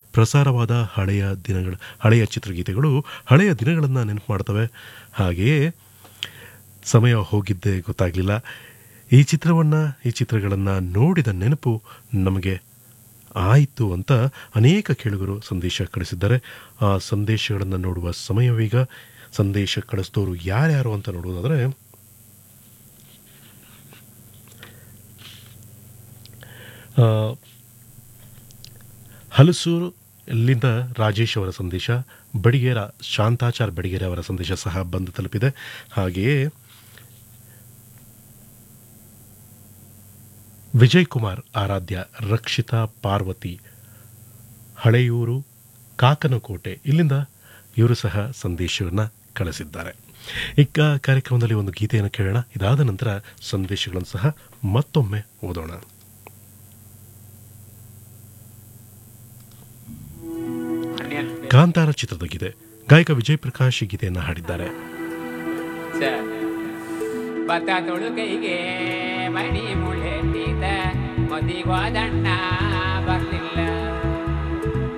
ಪ್ರಸಾರವಾದ ಹಳೆಯ ದಿನಗಳ ಹಳೆಯ ಚಿತ್ರಗೀತೆಗಳು ಹಳೆಯ ದಿನಗಳನ್ನು ನೆನಪು ಮಾಡ್ತವೆ ಹಾಗೆಯೇ ಸಮಯ ಹೋಗಿದ್ದೇ ಗೊತ್ತಾಗಲಿಲ್ಲ ಈ ಚಿತ್ರವನ್ನು ಈ ಚಿತ್ರಗಳನ್ನು ನೋಡಿದ ನೆನಪು ನಮಗೆ ಆಯಿತು ಅಂತ ಅನೇಕ ಕೇಳುಗರು ಸಂದೇಶ ಕಳಿಸಿದ್ದಾರೆ ಆ ಸಂದೇಶಗಳನ್ನು ನೋಡುವ ಸಮಯವೀಗ ಸಂದೇಶ ಕಳಿಸಿದವರು ಯಾರ್ಯಾರು ಅಂತ ನೋಡುವುದಾದರೆ ಆ, ಹಲಸೂರು ಇಲ್ಲಿಂದ ರಾಜೇಶ್ ಅವರ ಸಂದೇಶ ಬಡಿಗೇರ ಶಾಂತಾಚಾರ್ ಬಡಿಗೇರ ಅವರ ಸಂದೇಶ ಸಹ ಬಂದು ತಲುಪಿದೆ ಹಾಗೆಯೇ ವಿಜಯ್ ಕುಮಾರ್ ಆರಾಧ್ಯ ರಕ್ಷಿತಾ ಪಾರ್ವತಿ ಹಳೆಯೂರು ಕಾಕನಕೋಟೆ ಇಲ್ಲಿಂದ ಇವರು ಸಹ ಸಂದೇಶವನ್ನು ಕಳಿಸಿದ್ದಾರೆ ಈಗ ಕಾರ್ಯಕ್ರಮದಲ್ಲಿ ಒಂದು ಗೀತೆಯನ್ನು ಕೇಳೋಣ ಇದಾದ ನಂತರ ಸಂದೇಶಗಳನ್ನು ಸಹ ಮತ್ತೊಮ್ಮೆ ಓದೋಣ ಕಾಂತಾರ ಚಿತ್ರದ ಗೀತೆ ಗಾಯಕ ವಿಜಯ್ ಪ್ರಕಾಶ್ ಈ ಗೀತೆಯನ್ನು ಹಾಡಿದ್ದಾರೆ ಭತ್ತ ತೊಳುಕೈಗೆ ಮಣಿ ಮುಳೆಟ್ಟಿದ ಮದಿಗೋದಣ್ಣ